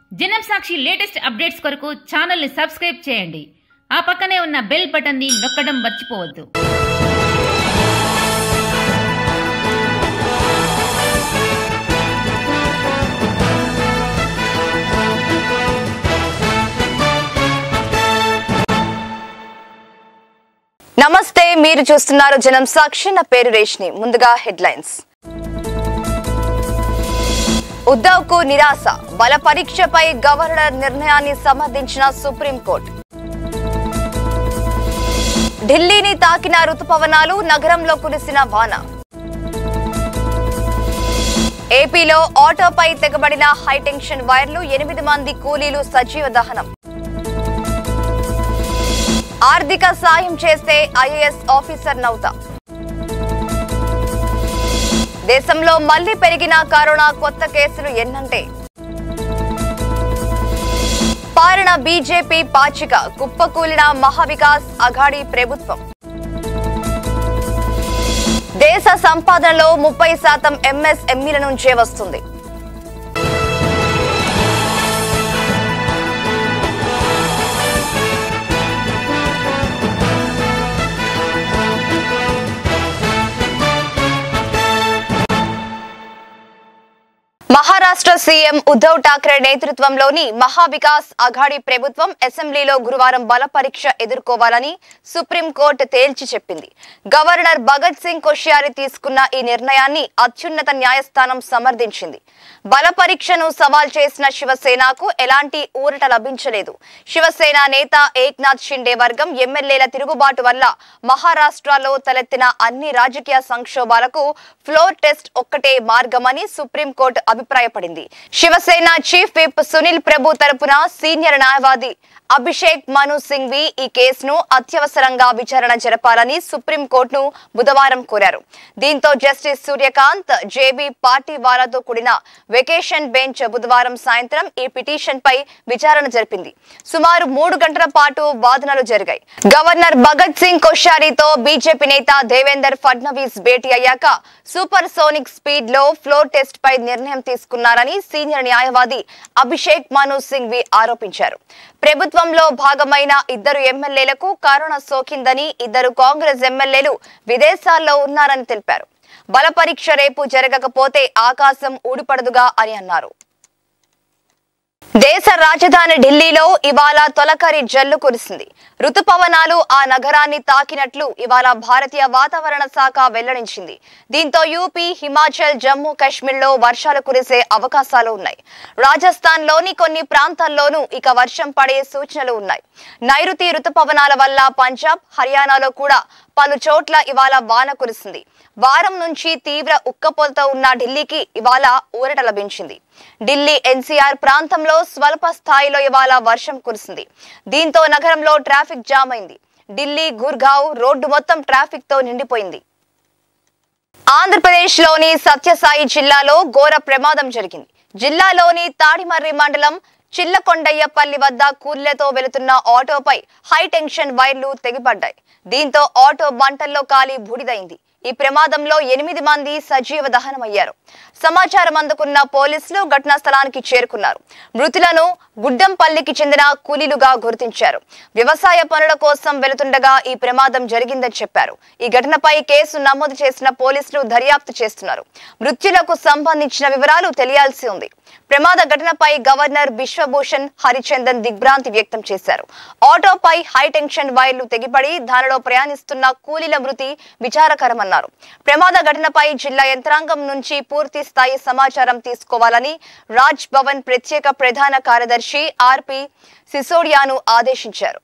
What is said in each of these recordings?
జనం సాక్షి latest updates కొరకు ఛానల్ని సబ్స్క్రైబ్ చేయండి ఆ పక్కనే ఉన్న బెల్ బటన్ని నొక్కడం మర్చిపోవద్దు నమస్తే మీరు చూస్తున్నారు జనం సాక్షి నా పేరు రేష్ని ముందుగా హెడ్లైన్స్ ఉద్దవ్ కు నిరాశ బల పరీక్షపై గవర్నర్ నిర్ణయాన్ని సమర్థించిన సుప్రీంకోర్టు ఢిల్లీని తాకిన రుతుపవనాలు నగరంలో కురిసిన వాన ఏపీలో ఆటోపై తెగబడిన హైటెన్షన్ వైర్లు ఎనిమిది మంది కూలీలు సజీవ దహనం ఆర్థిక సాయం చేస్తే ఐఏఎస్ ఆఫీసర్ నౌతా దేశంలో మళ్లీ పెరిగిన కరోనా కొత్త కేసులు ఎన్నంటే పాలన బీజేపీ పాచిక కుప్పకూలిన మహావికాస్ అఘాడీ ప్రభుత్వం దేశ సంపాదనలో ముప్పై శాతం ఎంఎస్ఎంఈల నుంచే వస్తుంది మహారాష్ట్ర సీఎం ఉద్ధవ్ ఠాక్రే నేతృత్వంలోని మహావికాస్ అఘాడీ ప్రభుత్వం అసెంబ్లీలో గురువారం బల పరీక్ష ఎదుర్కోవాలని సుప్రీంకోర్టు తేల్చి చెప్పింది గవర్నర్ భగత్ సింగ్ కోశ్యారి తీసుకున్న ఈ నిర్ణయాన్ని అత్యున్నత న్యాయస్థానం సమర్థించింది బల పరీక్షను సవాల్ చేసిన శివసేనకు ఎలాంటి ఊరట లభించలేదు శివసేన నేత ఏక్నాథ్ షిండే వర్గం ఎమ్మెల్యేల తిరుగుబాటు వల్ల మహారాష్ట్రలో తలెత్తిన అన్ని రాజకీయ సంక్షోభాలకు ఫ్లోర్ టెస్ట్ ఒక్కటే మార్గమని సుప్రీంకోర్టు అభిప్రాయపడింది శివసేన చీఫ్ విప్ సునీల్ ప్రభు తరపున సీనియర్ న్యాయవాది అభిషేక్ మను సింఘ్వి ఈ కేసును అత్యవసరంగా విచారణ జరపాలని సుప్రీంకోర్టును బుధవారం కోరారు దీంతో జస్టిస్ సూర్యకాంత్ జేబీ పార్టీ వారాతో కూడిన వెకేషన్ బెంచ్ బుధవారం సాయంత్రం ఈ పిటిషన్ పై విచారణ జరిపింది సుమారు మూడు గంటల పాటు వాదనలు జరిగాయి గవర్నర్ భగత్ సింగ్ కోశ్యారీతో బీజేపీ నేత దేవేందర్ ఫడ్నవీస్ భేటీ అయ్యాక సూపర్ సోనిక్ స్పీడ్ లో ఫ్లోర్ టెస్ట్ పై నిర్ణయం తీసుకున్నారని సీనియర్ న్యాయవాది అభిషేక్ మను సింఘ్వి ఆరోపించారు ప్రభుత్వంలో భాగమైన ఇద్దరు ఎమ్మెల్యేలకు కరోనా సోకిందని ఇద్దరు కాంగ్రెస్ ఎమ్మెల్యేలు విదేశాల్లో ఉన్నారని తెలిపారు బల పరీక్ష రేపు జరగకపోతే ఆకాశం ఊడిపడదుగా అని అన్నారు దేశ రాజధాని ఢిల్లీలో ఇవాళ తొలకరి జల్లు కురిసింది రుతుపవనాలు ఆ నగరాన్ని తాకినట్లు ఇవాళ భారతీయ వాతావరణ శాఖ వెల్లడించింది దీంతో యూపీ హిమాచల్ జమ్మూ కాశ్మీర్లో వర్షాలు కురిసే అవకాశాలు ఉన్నాయి రాజస్థాన్ లోని కొన్ని ప్రాంతాల్లోనూ ఇక వర్షం పడే సూచనలు ఉన్నాయి నైరుతి రుతుపవనాల వల్ల పంజాబ్ హర్యానాలో కూడా పలు చోట్ల ఇవాళ వాన కురిసింది వారం నుంచి తీవ్ర ఉక్కపోతతో ఉన్న ఢిల్లీకి ఇవాళ ఊరట లభించింది ఢిల్లీ ఎన్సీఆర్ ప్రాంతంలో స్వల్ప స్థాయిలో ఇవాళ వర్షం కురిసింది దీంతో నగరంలో ట్రాఫిక్ జామ్ అయింది ఢిల్లీ గుర్గావ్ రోడ్డు మొత్తం ట్రాఫిక్ తో నిండిపోయింది ఆంధ్రప్రదేశ్ లోని సత్యసాయి జిల్లాలో ఘోర ప్రమాదం జరిగింది జిల్లాలోని తాడిమర్రి మండలం చిల్లకొండయ్యపల్లి వద్ద కూలీలతో వెళుతున్న ఆటోపై హై టెన్షన్ వైర్లు తెగిపడ్డాయి దీంతో ఆటో మంటల్లో కాలి బూడిదైంది ఈ ప్రమాదంలో ఎనిమిది మంది సజీవ దహనమయ్యారు సమాచారం అందుకున్న పోలీసులు ఘటనా స్థలానికి చేరుకున్నారు మృతులను గుడ్డంపల్లికి చెందిన కూలీలుగా గుర్తించారు వ్యవసాయ పనుల కోసం వెళుతుండగా ఈ ప్రమాదం జరిగిందని చెప్పారు ఈ ఘటనపై కేసు నమోదు చేసిన పోలీసులు దర్యాప్తు చేస్తున్నారు మృత్యులకు సంబంధించిన వివరాలు తెలియాల్సి ఉంది ప్రమాద ఘటనపై గవర్నర్ బిశ్వభూషణ్ హరిచందన్ దిగ్భ్రాంతి వ్యక్తం చేశారు ఆటోపై హై టెన్షన్ వైర్లు తెగిపడి దానిలో ప్రయాణిస్తున్న కూలీల మృతి విచారకరమన్నారు ప్రమాద ఘటనపై జిల్లా యంత్రాంగం నుంచి పూర్తి స్థాయి సమాచారం తీసుకోవాలని రాజ్ భవన్ ప్రత్యేక ప్రధాన కార్యదర్శి ఆర్పి సిసోడియాను ఆదేశించారు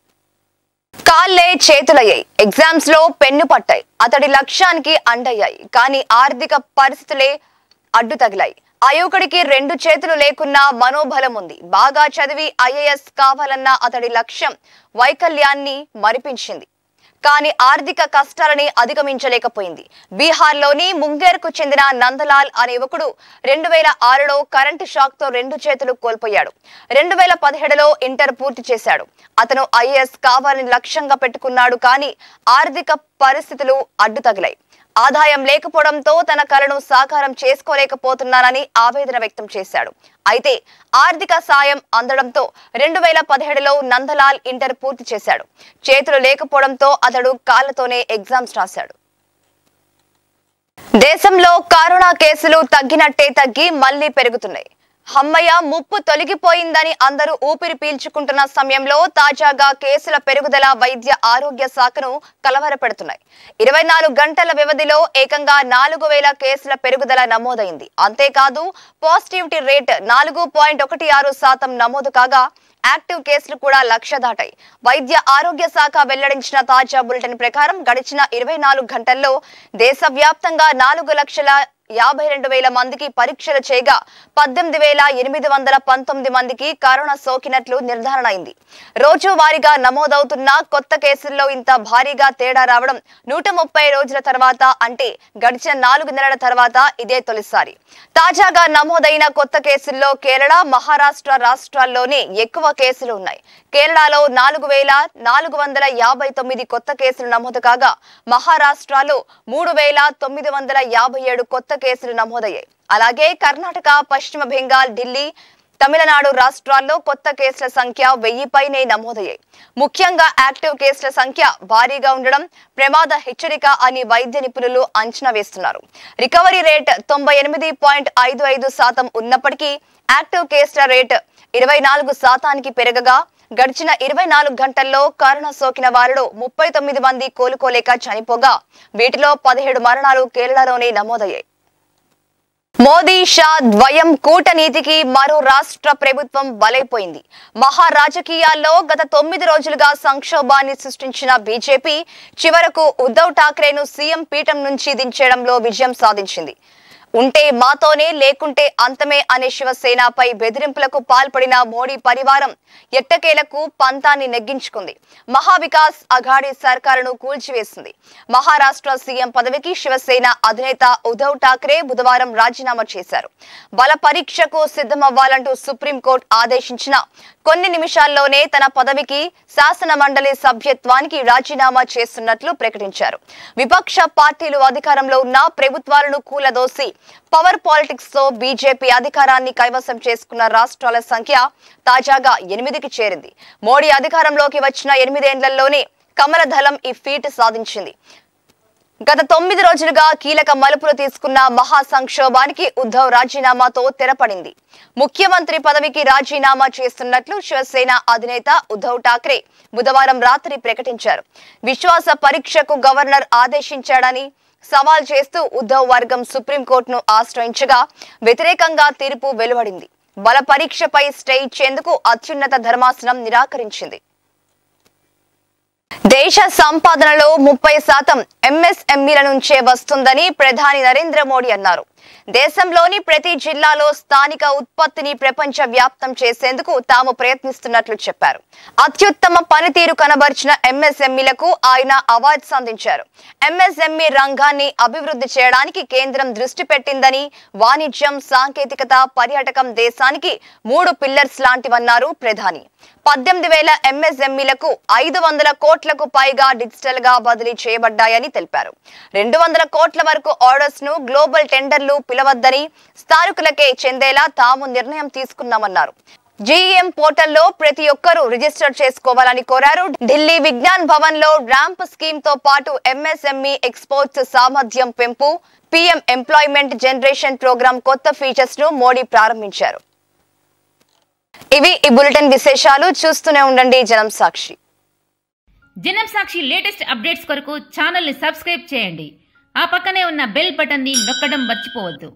కాళ్లే చేతులయ్యాయి ఎగ్జామ్స్ లో పెన్ను పట్టాయి అతడి లక్ష్యానికి అండయ్యాయి కానీ ఆర్థిక పరిస్థితులే అడ్డు తగిలాయి ఆ యువకుడికి రెండు చేతులు లేకున్నా మనోబలం ఉంది బాగా చదివి ఐఏఎస్ కావాలన్న అతడి లక్ష్యం వైకల్యాన్ని మరిపించింది కానీ ఆర్థిక కష్టాలని అధిగమించలేకపోయింది బీహార్లోని ముంగేర్కు చెందిన నందలాల్ అనే యువకుడు రెండు వేల ఆరులో కరెంటు షాక్ తో రెండు చేతులు కోల్పోయాడు రెండు వేల పదిహేడులో ఇంటర్ పూర్తి చేశాడు అతను ఐఏఎస్ కావాలని లక్ష్యంగా పెట్టుకున్నాడు కానీ ఆర్థిక పరిస్థితులు అడ్డు తగిలాయి ఆదాయం లేకపోవడంతో తన కలను సాకారం చేసుకోలేకపోతున్నానని ఆవేదన వ్యక్తం చేశాడు అయితే ఆర్థిక సాయం అందడంతో రెండు వేల పదిహేడులో నందలాల్ ఇంటర్ పూర్తి చేశాడు చేతులు లేకపోవడంతో అతడు కాళ్లతోనే ఎగ్జామ్స్ రాశాడు దేశంలో కరోనా కేసులు తగ్గినట్టే తగ్గి మళ్లీ పెరుగుతున్నాయి హమ్మయ్య ముప్పు తొలగిపోయిందని అందరూ ఊపిరి పీల్చుకుంటున్న సమయంలో తాజాగా కేసుల పెరుగుదల వైద్య ఆరోగ్య శాఖను కలవరపెడుతున్నాయి ఇరవై నాలుగు గంటల వ్యవధిలో ఏకంగా నాలుగు వేల కేసుల పెరుగుదల నమోదైంది అంతేకాదు పాజిటివిటీ రేట్ నాలుగు పాయింట్ ఒకటి ఆరు శాతం నమోదు కాగా యాక్టివ్ కేసులు కూడా లక్ష దాటాయి వైద్య ఆరోగ్య శాఖ వెల్లడించిన తాజా బులెటిన్ ప్రకారం గడిచిన ఇరవై నాలుగు గంటల్లో దేశవ్యాప్తంగా నాలుగు లక్షల యాభై రెండు వేల మందికి పరీక్షలు చేయగా పద్దెనిమిది వేల ఎనిమిది వందల పంతొమ్మిది మందికి కరోనా సోకినట్లు నిర్ధారణ అయింది రోజు వారీగా నమోదవుతున్న కొత్త కేసుల్లో ఇంత భారీగా తేడా రావడం నూట ముప్పై రోజుల తర్వాత అంటే గడిచిన నాలుగు నెలల తర్వాత ఇదే తొలిసారి తాజాగా నమోదైన కొత్త కేసుల్లో కేరళ మహారాష్ట్ర రాష్ట్రాల్లోనే ఎక్కువ కేసులు ఉన్నాయి కేరళలో నాలుగు వేల నాలుగు వందల యాభై తొమ్మిది కొత్త కేసులు నమోదు కాగా మహారాష్ట్రలో మూడు వేల తొమ్మిది వందల యాభై ఏడు కొత్త కేసులు నమోదయ్యాయి అలాగే కర్ణాటక పశ్చిమ బెంగాల్ ఢిల్లీ తమిళనాడు రాష్ట్రాల్లో కొత్త కేసుల సంఖ్య వెయ్యి పైనే నమోదయ్యాయి ముఖ్యంగా యాక్టివ్ కేసుల సంఖ్య భారీగా ఉండడం ప్రమాద హెచ్చరిక అని వైద్య నిపుణులు అంచనా వేస్తున్నారు రికవరీ రేట్ తొంభై ఎనిమిది పాయింట్ ఐదు ఐదు శాతం ఉన్నప్పటికీ యాక్టివ్ కేసుల రేట్ ఇరవై నాలుగు శాతానికి పెరగగా గడిచిన ఇరవై నాలుగు గంటల్లో కరోనా సోకిన వారిలో ముప్పై తొమ్మిది మంది కోలుకోలేక చనిపోగా వీటిలో పదిహేడు మరణాలు కేరళలోనే నమోదయ్యాయి మోదీ షా ద్వయం కూటనీతికి మరో రాష్ట్ర ప్రభుత్వం బలైపోయింది మహా రాజకీయాల్లో గత తొమ్మిది రోజులుగా సంక్షోభాన్ని సృష్టించిన బీజేపీ చివరకు ఉద్ధవ్ ఠాక్రేను సీఎం పీఠం నుంచి దించడంలో విజయం సాధించింది ఉంటే మాతోనే లేకుంటే అంతమే అనే శివసేనపై బెదిరింపులకు పాల్పడిన మోడీ పరివారం ఎట్టకేలకు పంతాన్ని నెగ్గించుకుంది మహావికాస్ అఘాడీ సర్కారును కూల్చివేసింది మహారాష్ట్ర సీఎం పదవికి శివసేన అధినేత ఉద్ధవ్ ఠాక్రే బుధవారం రాజీనామా చేశారు బల పరీక్షకు సిద్ధమవ్వాలంటూ సుప్రీంకోర్టు ఆదేశించిన కొన్ని నిమిషాల్లోనే తన పదవికి శాసన మండలి సభ్యత్వానికి రాజీనామా చేస్తున్నట్లు ప్రకటించారు విపక్ష పార్టీలు అధికారంలో ఉన్న ప్రభుత్వాలను కూలదోసి పవర్ పాలిటిక్స్ తో బీజేపీ అధికారాన్ని కైవసం చేసుకున్న రాష్ట్రాల సంఖ్య తాజాగా ఎనిమిదికి చేరింది మోడీ అధికారంలోకి వచ్చిన ఎనిమిదేండ్లలోనే కమల దళం ఈ ఫీట్ సాధించింది గత తొమ్మిది రోజులుగా కీలక మలుపులు తీసుకున్న మహా సంక్షోభానికి ఉద్ధవ్ రాజీనామాతో తెరపడింది ముఖ్యమంత్రి పదవికి రాజీనామా చేస్తున్నట్లు శివసేన అధినేత ఉద్ధవ్ ఠాక్రే బుధవారం రాత్రి ప్రకటించారు విశ్వాస పరీక్షకు గవర్నర్ ఆదేశించాడని సవాల్ చేస్తూ ఉద్ధవ్ వర్గం సుప్రీంకోర్టును ఆశ్రయించగా వ్యతిరేకంగా తీర్పు వెలువడింది బల పరీక్షపై స్టే ఇచ్చేందుకు అత్యున్నత ధర్మాసనం నిరాకరించింది దేశ సంపాదనలో ముప్పై శాతం ఎంఎస్ఎంఈల నుంచే వస్తుందని ప్రధాని నరేంద్ర మోడీ అన్నారు దేశంలోని ప్రతి జిల్లాలో స్థానిక ఉత్పత్తిని ప్రపంచ వ్యాప్తం చేసేందుకు తాము ప్రయత్నిస్తున్నట్లు చెప్పారు అత్యుత్తమ పనితీరు కనబరిచిన ఎంఎస్ఎంఈలకు ఆయన అవార్డ్స్ అందించారు ఎంఎస్ఎంఈ రంగాన్ని అభివృద్ధి చేయడానికి కేంద్రం దృష్టి పెట్టిందని వాణిజ్యం సాంకేతికత పర్యాటకం దేశానికి మూడు పిల్లర్స్ లాంటివన్నారు ప్రధాని పద్దెనిమిది వేల ఎంఎస్ఎంఈలకు ఐదు వందల కోట్లకు పైగా డిజిటల్ గా బదిలీ చేయబడ్డాయని తెలిపారు రెండు వందల కోట్ల వరకు ఆర్డర్స్ ను గ్లోబల్ టెండర్లు పిలవద్దని స్థానికులకే చెందేలా తాము నిర్ణయం తీసుకున్నామన్నారు జీఎం పోర్టల్లో ప్రతి ఒక్కరూ రిజిస్టర్ చేసుకోవాలని కోరారు ఢిల్లీ విజ్ఞాన్ భవన్ లో ర్యాంప్ స్కీమ్ తో పాటు ఎంఎస్ఎంఈ ఎక్స్పోర్ట్స్ సామర్థ్యం పెంపు పిఎం ఎంప్లాయ్మెంట్ జనరేషన్ ప్రోగ్రామ్ కొత్త ఫీచర్స్ ను మోడీ ప్రారంభించారు ఇవి ఈ బులెటిన్ విశేషాలు చూస్తూనే ఉండండి జనం సాక్షి జనం సాక్షి లేటెస్ట్ అప్డేట్స్ కొరకు ఛానల్ని సబ్స్క్రైబ్ చేయండి ఆ పక్కనే ఉన్న బెల్ బటన్ని నొక్కడం మర్చిపోవద్దు